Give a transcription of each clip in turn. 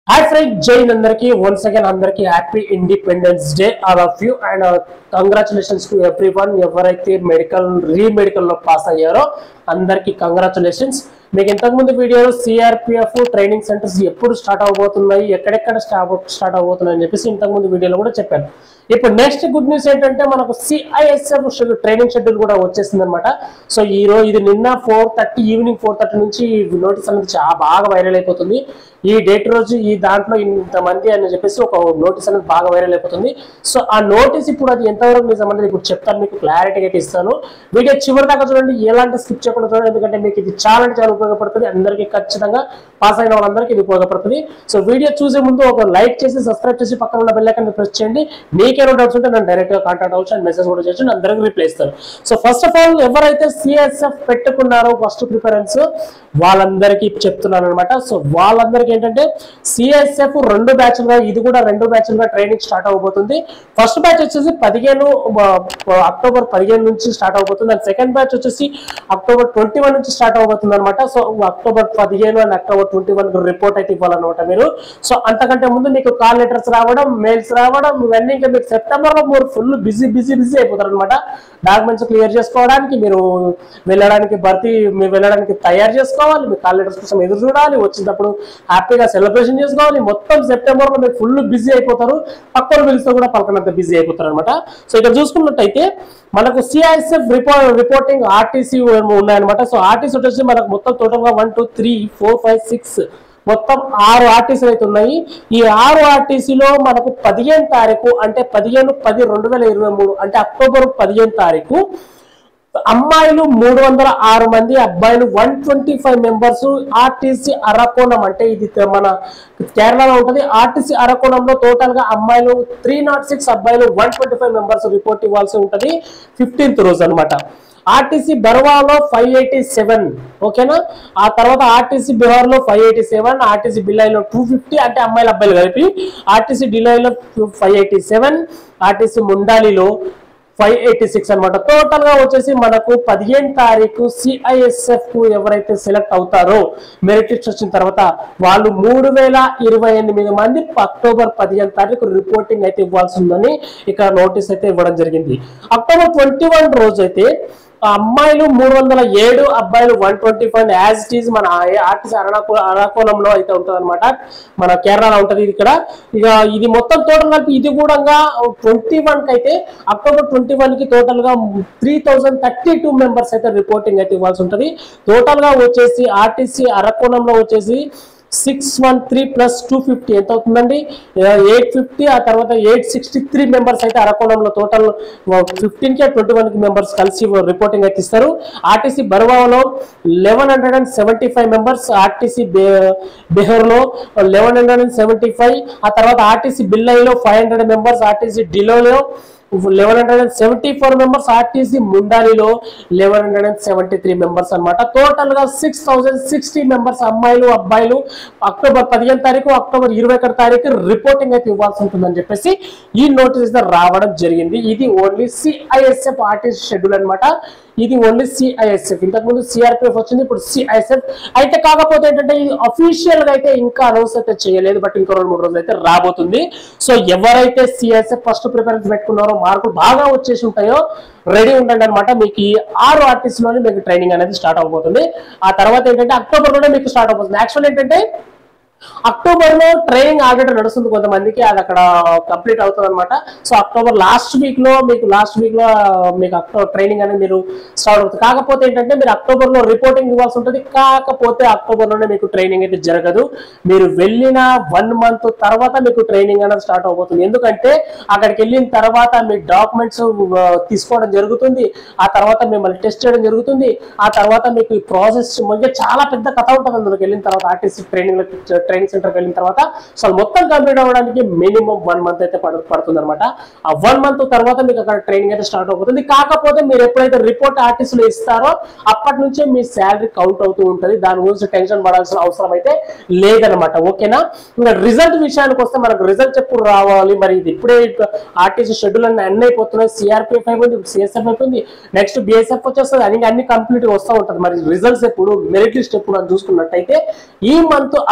hi friend జైన్ అందరికి once again అందరికి happy independence day all of you and congratulations to everyone ఎవరైతే medical re medical లో pass అయ్యారో అందరికి కంగ్రాచులేషన్స్ మీకు ఇంతకుముందు వీడియోలో సిఆర్పిఎఫ్ ట్రైనింగ్ సెంటర్స్ ఎప్పుడు స్టార్ట్ అవబోతున్నాయి ఎక్కడెక్కడ స్టార్ట్ స్టార్ట్ అవబోతున్నాయి అని చెప్పేసి ఇంతకుముందు వీడియోలో కూడా చెప్పాను ఇప్పుడు నెక్స్ట్ గుడ్ న్యూస్ ఏంటంటే మనకు సిఐఎస్ఎఫ్ ట్రైనింగ్ షెడ్యూల్ కూడా వచ్చేసింది అనమాట సో ఈ రోజు ఇది నిన్న four thirty evening four thirty నుంచి నోటీస్ అనేది చాలా బాగా వైరల్ అయిపోతుంది ఈ డేట్ రోజు ఈ దాంట్లో ఇంతమంది అని చెప్పేసి ఒక నోటీస్ అనేది బాగా వైరల్ అయిపోతుంది సో ఆ నోటీస్ ఇప్పుడు అది ఎంతవరకు నిజం అనేది ఇప్పుడు చెప్తాను మీకు క్లారిటీ అయితే ఇస్తాను వీడియో చివరి దాకా చూడండి ఎలాంటి స్కిప్ చేయకుండా చూడండి ఎందుకంటే మీకు ఇది చాలా అంటే చాలా ఉపయోగపడుతుంది అందరికీ ఖచ్చితంగా పాస్ అయిన వాళ్ళందరికీ ఇది ఉపయోగపడుతుంది సో వీడియో చూసే ముందు ఒక లైక్ చేసి సబ్స్క్రైబ్ చేసి పక్కన ఉన్న బెల్ ఐకాన్ ప్రెస్ చేయండి మీకేమైనా డౌట్స్ ఉంటే నేను డైరెక్ట్ గా కాంటాక్ట్ అవ్వచ్చు అండ్ మెసేజ్ కూడా చేయొచ్చు నేను అందరికీ రిప్లై ఇస్తాను సో ఫస్ట్ ఆఫ్ ఆల్ ఎవరైతే సిఎస్ఎఫ్ పెట్టుకున్నారో ఫస్ట్ ప్రిఫరెన్స్ వాళ్ళందరికీ చెప్తున్నాను అనమాట సో వాళ్ళందరికీ ఏంటంటే సిఎస్ఎఫ్ రెండు బ్యాచ్లుగా ఇది కూడా రెండు బ్యాచ్లుగా ట్రైనింగ్ స్టార్ట్ అవబోతుంది ఫస్ట్ బ్యాచ్ వచ్చేసి పదిహేను ఆ, అక్టోబర్ పదిహేను నుంచి స్టార్ట్ అవబోతుంది అండ్ సెకండ్ బ్యాచ్ వచ్చేసి అక్టోబర్ ట్వంటీ వన్ నుంచి స్టార్ట్ అవబోతుంది అనమాట సో అక్టోబర్ పదిహేను and October twenty one report అయితే ఇవ్వాలన్నమాట మీరు సో అంతకంటే ముందు మీకు కాల్ లెటర్స్ రావడం మెయిల్స్ రావడం ఇవన్నీ ఇంకా మీకు సెప్టెంబర్ లో మీరు ఫుల్ బిజీ బిజీ బిజీ అయిపోతారు అనమాట డాక్యుమెంట్స్ క్లియర్ చేసుకోవడానికి మీరు వెళ్ళడానికి భర్తీ మీరు వెళ్ళడానికి తయారు చేసుకోవాలి మీ కాల్ లెటర్స్ కోసం ఎదురు చూడాలి వచ్చినప్పుడు హ్యాపీగా సెలబ్రేషన్ చేసుకోవాలి మొత్తం సెప్టెంబర్ లో మీరు ఫుల్ బిజీ అయిపోతారు పక్కన పిలిస్తే కూడా పక్కనంత బిజీ అయిపోతారు అనమాట సో ఇక్కడ చూసుకున్నట్టయితే మనకు సిఐఎస్ఎఫ్ రిపోర్ట్ రిపోర్టింగ్ ఆర్టీసీ ఉన్నాయన్నమాట సో ఆర్టీసీ వచ్చేసి మనకు మొత్తం టోటల్ గా one two three four five six మొత్తం ఆరు ఆర్టీసీలు అయితే ఉన్నాయి ఈ ఆరు ఆర్టీసీలో మనకు పదిహేను తారీఖు అంటే పదిహేను పది రెండు వేల ఇరవై మూడు అంటే అక్టోబర్ పదిహేను తారీఖు అమ్మాయిలు మూడు వందల ఆరు మంది అబ్బాయిలు one twenty five members RTC Arakkonam అంటే ఇది తె- మన కేరళలో ఉంటది ఆర్టీసీ అరకోణంలో టోటల్ గా అమ్మాయిలు త్రీ నాట్ సిక్స్ అబ్బాయిలు one twenty five members report ఇవ్వాల్సి ఉంటది ఫిఫ్టీన్త్ రోజు అన్నమాట ఆర్టీసీ బర్వాలో ఫైవ్ ఎయిటీ సెవెన్ ఓకేనా ఆ తర్వాత ఆర్టీసీ బీహార్ లో ఫైవ్ ఎయిటీ సెవెన్ ఆర్టీసీ బిల్లాయిలో టూ ఫిఫ్టీ అంటే అమ్మాయిలు అబ్బాయిలు కలిపి ఆర్టీసీ డిలాయిలో ఫైవ్ ఎయిటీ సెవెన్ ఆర్టీసీ ముండాలిలో ఫైవ్ ఎయిటీ సిక్స్ అనమాట టోటల్ గా వచ్చేసి మనకు పదిహేను తారీఖు సిఐఎస్ఎఫ్ కు ఎవరైతే సెలెక్ట్ అవుతారో మెరిట్ లిస్ట్ వచ్చిన తర్వాత వాళ్ళు మూడు వేల ఇరవై ఎనిమిది మంది అక్టోబర్ పదిహేను తారీఖు రిపోర్టింగ్ అయితే ఇవ్వాల్సి ఉందని ఇక్కడ నోటీస్ అయితే ఇవ్వడం జరిగింది అక్టోబర్ ట్వంటీ వన్ రోజు అయితే ఆ అమ్మాయిలు మూడు వందల ఏడు అబ్బాయిలు one twenty five as it is మన ఆర్టీసీ అరణాకో అరణాకోణంలో అయితే ఉంటుంది అనమాట మన కేరళలో ఉంటది ఇది ఇక్కడ ఇక ఇది మొత్తం టోటల్ కలిపి ఇది కూడా ట్వంటీ వన్ కి అయితే అక్టోబర్ ట్వంటీ వన్ కి టోటల్ గా three thousand thirty two members అయితే రిపోర్టింగ్ అయితే ఇవ్వాల్సి ఉంటుంది టోటల్ గా వచ్చేసి ఆర్టీసీ అరకోణంలో వచ్చేసి six one three plus two fifty ఎంత అవుతుందండి ఎయిట్ ఫిఫ్టీ ఆ తర్వాత ఎయిట్ సిక్స్టీ త్రీ మెంబర్స్ అయితే అరకోణంలో టోటల్ ఫిఫ్టీన్ కి ట్వంటీ వన్ కి మెంబర్స్ కలిసి రిపోర్టింగ్ అయితే ఇస్తారు ఆర్టీసీ బర్వాలో eleven hundred and seventy five members RTC బెహర్లో eleven hundred and seventy five ఆ తర్వాత ఆర్టీసీ బిల్లైలో ఫైవ్ హండ్రెడ్ మెంబర్స్ ఆర్టీసీ డిలోలో eleven hundred and seventy four members RTC ముండాలిలో eleven hundred and seventy three members అనమాట total గా six thousand sixty members అమ్మాయిలు అబ్బాయిలు అక్టోబర్ పదిహేను తారీఖు అక్టోబర్ ఇరవై ఒకటి తారీఖు రిపోర్టింగ్ అయితే ఇవ్వాల్సి ఉంటుందని చెప్పేసి ఈ నోటీస్ రావడం జరిగింది ఇది ఓన్లీ సిఐఎస్ఎఫ్ ఆర్టీసీ షెడ్యూల్ అన్నమాట ఇది ఓన్లీ సిఐఎస్ఎఫ్ ఇంతకుముందు సిఆర్పిఎఫ్ వచ్చింది ఇప్పుడు సిఐఎస్ఎఫ్ అయితే కాకపోతే ఏంటంటే ఇది అఫీషియల్ గా అయితే ఇంకా అనౌన్స్ అయితే చేయలేదు బట్ ఇంకో రెండు మూడు రోజులు అయితే రాబోతుంది సో ఎవరైతే సిఐఎస్ఎఫ్ ఫస్ట్ ప్రిఫరెన్స్ పెట్టుకున్నారో మార్కులు బాగా వచ్చేసి ఉంటాయో రెడీ ఉండండి అనమాట మీకు ఈ ఆరు ఆర్టిస్ట్ లోనే మీకు ట్రైనింగ్ అనేది స్టార్ట్ అవబోతుంది ఆ తర్వాత ఏంటంటే అక్టోబర్ లోనే మీకు స్టార్ట్ అవబోతుంది యాక్చువల్ ఏంటంటే అక్టోబర్ లో ట్రైనింగ్ ఆల్రెడీ నడుస్తుంది కొంతమందికి అది అక్కడ కంప్లీట్ అవుతుంది అనమాట సో అక్టోబర్ లాస్ట్ వీక్ లో మీకు లాస్ట్ వీక్ లో మీకు అక్టోబర్ ట్రైనింగ్ అనేది మీరు స్టార్ట్ అవుతుంది కాకపోతే ఏంటంటే మీరు అక్టోబర్ లో రిపోర్టింగ్ ఇవ్వాల్సి ఉంటుంది కాకపోతే అక్టోబర్ లోనే మీకు ట్రైనింగ్ అయితే జరగదు మీరు వెళ్ళిన వన్ మంత్ తర్వాత మీకు ట్రైనింగ్ అనేది స్టార్ట్ అవబోతుంది ఎందుకంటే అక్కడికి వెళ్ళిన తర్వాత మీ డాక్యుమెంట్స్ తీసుకోవడం జరుగుతుంది ఆ తర్వాత మిమ్మల్ని టెస్ట్ చేయడం జరుగుతుంది ఆ తర్వాత మీకు ఈ ప్రాసెస్ మధ్య చాలా పెద్ద కథ ఉంటుంది అందులోకి వెళ్ళిన తర్వాత ఆర్టీసీ ట్రైనింగ్ ట్రైనింగ్ సెంటర్కి వెళ్ళిన తర్వాత సో మొత్తం కంప్లీట్ అవ్వడానికి మినిమం వన్ మంత్ అయితే పడు పడుతుంది అనమాట ఆ వన్ మంత్ తర్వాత మీకు అక్కడ ట్రైనింగ్ అయితే స్టార్ట్ అవుతుంది కాకపోతే మీరు ఎప్పుడైతే రిపోర్ట్ ఆర్టిస్టులు ఇస్తారో అప్పటి నుంచే మీ శాలరీ కౌంట్ అవుతూ ఉంటుంది దాని గురించి టెన్షన్ పడాల్సిన అవసరం అయితే లేదనమాట ఓకేనా ఇంకా రిజల్ట్ విషయానికి వస్తే మనకు రిజల్ట్ ఎప్పుడు రావాలి మరి ఇది ఇప్పుడే ఆర్టీసీ షెడ్యూల్ అన్ని అన్ని అయిపోతున్నాయి సిఆర్పిఎఫ్ అయిపోయింది సిఎస్ఎఫ్ అయిపోయింది నెక్స్ట్ బిఎస్ఎఫ్ వచ్చేస్తుంది అన్ని అన్ని కంప్లీట్ గా వస్తూ ఉంటుంది మరి రిజల్ట్స్ ఎప్పుడు మెరిట్ లిస్ట్ ఎప్పుడు అని చూసుకున్నట్టయితే ఈ మంత్ ఆగస్టు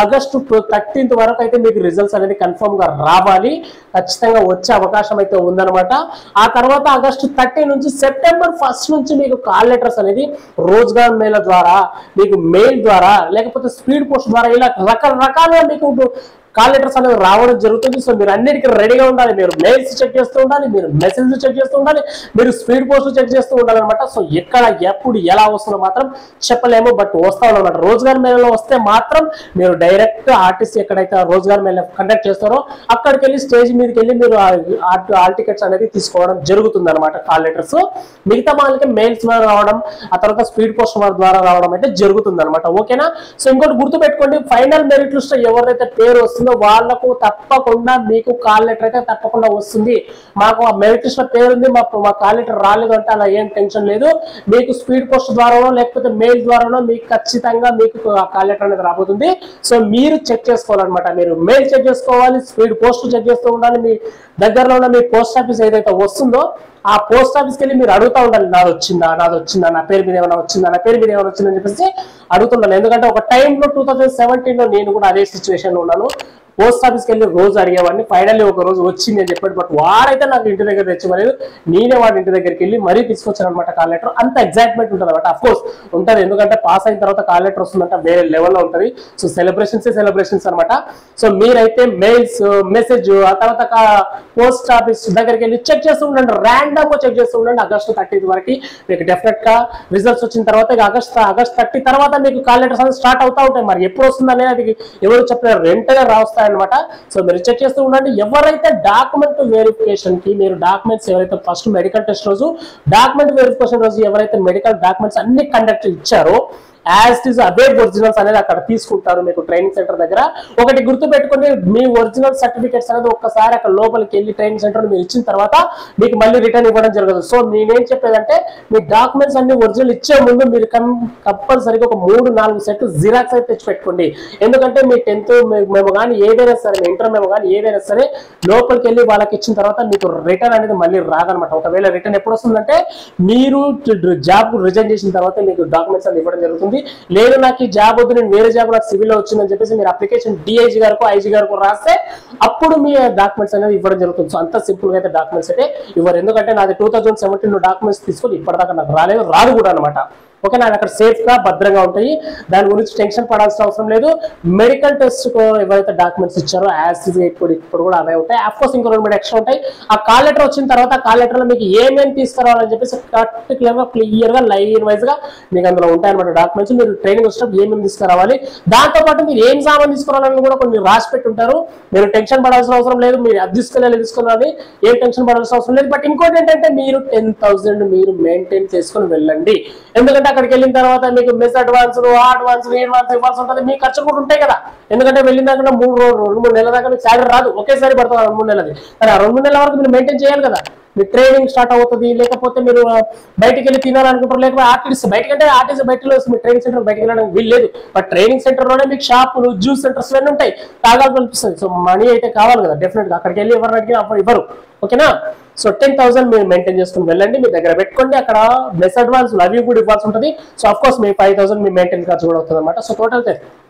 థర్టీన్త్ వరకు అయితే మీకు రిజల్ట్స్ అనేది కన్ఫర్మ్ గా రావాలి ఖచ్చితంగా వచ్చే అవకాశం అయితే ఉందన్నమాట ఆ తర్వాత ఆగస్టు థర్టీ నుంచి సెప్టెంబర్ ఫస్ట్ నుంచి మీకు కాల్ లెటర్స్ అనేది రోజ్గార్ మేళ ద్వారా మీకు మెయిల్ ద్వారా లేకపోతే స్పీడ్ పోస్ట్ ద్వారా ఇలా రకరకాలుగా మీకు కాల్ లెటర్స్ అనేది రావడం జరుగుతుంది సో మీరు అన్నిటికీ రెడీగా ఉండాలి మీరు మెయిల్స్ చెక్ చేస్తూ ఉండాలి మీరు మెసేజ్ చెక్ చేస్తూ ఉండాలి మీరు స్పీడ్ పోస్ట్ చెక్ చేస్తూ ఉండాలి అనమాట సో ఎక్కడ ఎప్పుడు ఎలా వస్తుందో మాత్రం చెప్పలేము బట్ వస్తా అనమాట రోజుగార్ మేళలో వస్తే మాత్రం మీరు డైరెక్ట్ ఆర్టిస్ట్ ఎక్కడైతే రోజుగార్ మేళ కండక్ట్ చేస్తారో అక్కడికి వెళ్ళి స్టేజ్ మీదకి వెళ్ళి మీరు ఆల్ టికెట్స్ అనేది తీసుకోవడం జరుగుతుంది అనమాట కాల్ లెటర్స్ మిగతా వాళ్ళకి మెయిల్స్ ద్వారా రావడం ఆ తర్వాత స్పీడ్ పోస్ట్ ద్వారా రావడం అయితే జరుగుతుంది అనమాట ఓకేనా సో ఇంకోటి గుర్తు పెట్టుకోండి ఫైనల్ మెరిట్ లిస్ట్ ఎవరైతే పేరు వస్తుందో వాళ్ళకు తప్పకుండా మీకు కాల్ లెటర్ అయితే తప్పకుండా వస్తుంది మాకు ఆ మెరిట్ లిస్ట్ లో పేరు ఉంది మాకు మా కాల్ లెటర్ రాలేదు అంటే అలా ఏం టెన్షన్ లేదు మీకు స్పీడ్ పోస్ట్ ద్వారానో లేకపోతే మెయిల్ ద్వారానో మీకు ఖచ్చితంగా మీకు ఆ కాల్ లెటర్ అనేది రాబోతుంది సో మీరు చెక్ చేసుకోవాలన్నమాట మీరు మెయిల్ చెక్ చేసుకోవాలి స్పీడ్ పోస్ట్ చెక్ చేస్తూ ఉండాలి మీ దగ్గరలో ఉన్న మీ పోస్ట్ ఆఫీస్ ఏదైతే వస్తుందో ఆ పోస్ట్ ఆఫీస్కి వెళ్ళి మీరు అడుగుతా ఉండాలి నాది వచ్చిందా నాది వచ్చిందా నా పేరు మీద ఏమైనా వచ్చిందా నా పేరు మీద ఏమైనా వచ్చిందని చెప్పేసి అడుగుతున్నాను ఎందుకంటే ఒక టైంలో టూ థౌసండ్ సెవెంటీన్ లో నేను కూడా అదే సిచ్యువేషన్ లో ఉన్నాను పోస్ట్ ఆఫీస్కి వెళ్ళి రోజు అడిగేవాడిని ఫైనల్లీ ఒక రోజు వచ్చింది అని చెప్పాడు బట్ వాడైతే నాకు ఇంటి దగ్గర తెచ్చివ్వలేదు నేనే వాడి ఇంటి దగ్గరికి వెళ్ళి మరీ తీసుకొచ్చాను అనమాట కాల్ లెటర్ అంత ఎగ్జైట్మెంట్ ఉంటుంది అనమాట అఫ్ కోర్స్ ఉంటుంది ఎందుకంటే పాస్ అయిన తర్వాత కాల్ లెటర్ వస్తుందంటే వేరే లెవెల్లో ఉంటుంది సో సెలబ్రేషన్స్ సెలబ్రేషన్స్ అనమాట సో మీరైతే మెయిల్స్ మెసేజ్ ఆ తర్వాత పోస్ట్ ఆఫీస్ దగ్గరికి వెళ్ళి చెక్ చేస్తూ ఉండండి ర్యాండమ్ గా చెక్ చేస్తూ ఉండండి ఆగస్టు థర్టీ వరకు మీకు డెఫినెట్ గా రిజల్ట్స్ వచ్చిన తర్వాత ఇక ఆగస్ట్ ఆగస్ట్ థర్టీ తర్వాత మీకు కాల్ లెటర్స్ అనేది స్టార్ట్ అవుతా ఉంటాయి మరి ఎప్పుడు వస్తుంది అనేది అది ఎవరు చెప్పలేరు వెంటనే రాస్తాయన్నమాట సో మీరు చెక్ చేస్తూ ఉండండి ఎవరైతే డాక్యుమెంట్ వెరిఫికేషన్ కి మీరు డాక్యుమెంట్స్ ఎవరైతే ఫస్ట్ మెడికల్ టెస్ట్ రోజు డాక్యుమెంట్ వెరిఫికేషన్ రోజు ఎవరైతే మెడికల్ డాక్యుమెంట్స్ అన్ని కండక్ట్ ఇచ్చారో యాజ్ ఇట్ ఈస్ అదే ఒరిజినల్స్ అనేది అక్కడ తీసుకుంటారు మీకు ట్రైనింగ్ సెంటర్ దగ్గర ఒకటి గుర్తు పెట్టుకుని మీ ఒరిజినల్ సర్టిఫికేట్స్ అనేది ఒక్కసారి అక్కడ లోపలికి వెళ్ళి ట్రైనింగ్ సెంటర్ మీరు ఇచ్చిన తర్వాత మీకు మళ్ళీ రిటర్న్ ఇవ్వడం జరగదు సో నేనేం చెప్పేదంటే మీ డాక్యుమెంట్స్ అన్ని ఒరిజినల్ ఇచ్చే ముందు మీరు కంపల్సరీగా ఒక మూడు నాలుగు సెట్లు జిరాక్స్ అయితే తెచ్చి పెట్టుకోండి ఎందుకంటే మీ టెన్త్ మేము కానీ ఏదైనా సరే మీ ఇంటర్ మేము కానీ ఏదైనా సరే లోపలికి వెళ్ళి వాళ్ళకి ఇచ్చిన తర్వాత మీకు రిటర్న్ అనేది మళ్ళీ రాదనమాట ఒకవేళ రిటర్న్ ఎప్పుడు వస్తుందంటే మీరు జాబ్ రిజైన్ చేసిన తర్వాత మీకు డాక్యుమెంట్స్ అనేది ఇవ్వడం జరుగుతుంది లేదు నాకు ఈ జాబ్ వద్దు నేను వేరే జాబ్ నాకు సివిల్ లో వచ్చిందని చెప్పేసి మీరు అప్లికేషన్ డిఐజీ గారికి ఐజీ గారికి రాస్తే అప్పుడు మీ డాక్యుమెంట్స్ అనేది ఇవ్వడం జరుగుతుంది సో అంత సింపుల్ గా అయితే డాక్యుమెంట్స్ అయితే ఇవ్వరు ఎందుకంటే నాది టూ థౌసండ్ సెవెంటీన్ లో డాక్యుమెంట్స్ తీసుకొని ఇప్పటిదాకా నాకు రాలేదు రాదు కూడా అనమాట ఓకే నాకు అక్కడ సేఫ్ గా భద్రంగా ఉంటాయి దాని గురించి టెన్షన్ పడాల్సిన అవసరం లేదు మెడికల్ టెస్ట్ ఎవరైతే డాక్యుమెంట్స్ ఇచ్చారో యాజ్ ఇప్పుడు ఇప్పుడు కూడా అవే ఉంటాయి అఫ్ కోర్స్ ఇంకో రెండు మూడు ఎక్స్ట్రా ఉంటాయి ఆ కాల్ లెటర్ వచ్చిన తర్వాత ఆ కాల్ లెటర్ లో మీకు ఏమేమి తీసుకురావాలని చెప్పేసి పర్టికులర్ గా క్లియర్ గా లైన్ వైజ్ గా మీకు అందులో ఉంటాయి అనమాట డాక్యుమెంట్స్ మీరు ట్రైనింగ్ వచ్చినప్పుడు ఏమేమి తీసుకురావాలి దాంతో పాటు మీరు ఏం సామాన్ తీసుకురావాలని కూడా కొన్ని రాసి పెట్టి ఉంటారు మీరు టెన్షన్ పడాల్సిన అవసరం లేదు మీరు అది తీసుకెళ్ళాలి తీసుకురావాలి ఏం టెన్షన్ పడాల్సిన అవసరం లేదు బట్ ఇంకోటి ఏంటంటే మీరు టెన్ థౌసండ్ మీరు మెయింటైన్ చేసుకొని వెళ్ళండి ఎందుకంటే అక్కడికి వెళ్ళిన తర్వాత మీకు మిస్ అడ్వాన్స్ అడ్వాన్స్ అడ్వాన్స్ ఇవ్వాల్సి ఉంటుంది మీ ఖర్చులు కూడా ఉంటాయి కదా ఎందుకంటే వెళ్ళిన దాకా మూడు రోజులు రెండు మూడు నెలల దాకా మీకు శాలరీ రాదు ఒకేసారి పడుతుంది ఆ రెండు మూడు నెలలది కానీ ఆ రెండు మూడు నెలల వరకు మీరు మెయింటైన్ చేయాలి కదా మీ ట్రైనింగ్ స్టార్ట్ అవుతుంది లేకపోతే మీరు ఆ, బయటికి వెళ్ళి తినాలనుకుంటారు లేకపోతే ఆర్టిస్ట్ బయటకి అంటే ఆర్టిస్ట్ బయటలో మీ ట్రైనింగ్ సెంటర్ బయటకు వెళ్ళడానికి వీలు లేదు బట్ ట్రైనింగ్ సెంటర్ లోనే మీకు షాపులు జ్యూస్ సెంటర్స్ అన్నీ ఉంటాయి తాగాలి అనిపిస్తుంది సో మనీ అయితే కావాలి కదా డెఫినెట్ గా అక్కడికి వెళ్ళి ఎవరిని అడిగినా అప్పుడు ఇవ్వరు ఓకేనా సో టెన్ థౌసండ్ మీరు మెయింటైన్ చేసుకుని వెళ్ళండి మీ దగ్గర పెట్టుకోండి అక్కడ బెస్ అడ్వాన్స్ అవి కూడా ఇవ్వాల్సి ఉంటుంది సో అఫ్ కోర్స్ మీ ఫైవ్ థౌసండ్ మీ మెయింటైన్ ఖర్చు కూడా అవుతుంది అనమాట సో టోటల్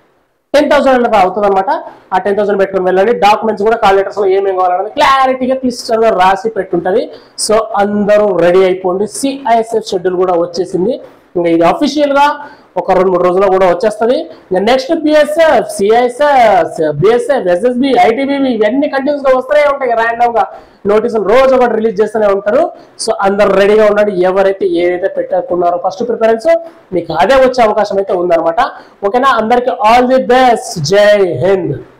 టెన్ థౌసండ్ అనేది అవుతుంది అనమాట ఆ టెన్ థౌసండ్ పెట్టుకుని వెళ్ళండి డాక్యుమెంట్స్ కూడా కాల్ లెటర్స్ లో ఏమేమి కావాలన్నది క్లారిటీగా క్లిస్టర్ గా రాసి పెట్టుంటది సో అందరూ రెడీ అయిపోండి సిఐఎస్ఎఫ్ షెడ్యూల్ కూడా వచ్చేసింది ఇంకా ఇది అఫీషియల్ గా ఒక రెండు మూడు రోజుల్లో కూడా వచ్చేస్తుంది ఇంకా next PSF CISF BSF SSB ITBP ఇవన్నీ కంటిన్యూస్ గా వస్తూనే ఉంటాయి ర్యాండమ్ గా నోటీసులు రోజు ఒకటి రిలీజ్ చేస్తూనే ఉంటారు సో అందరు రెడీగా ఉండండి ఎవరైతే ఏదైతే పెట్టుకున్నారో ఫస్ట్ ప్రిఫరెన్స్ మీకు అదే వచ్చే అవకాశం అయితే ఉందన్నమాట ఓకేనా అందరికి ఆల్ ది బెస్ట్ జై హింద్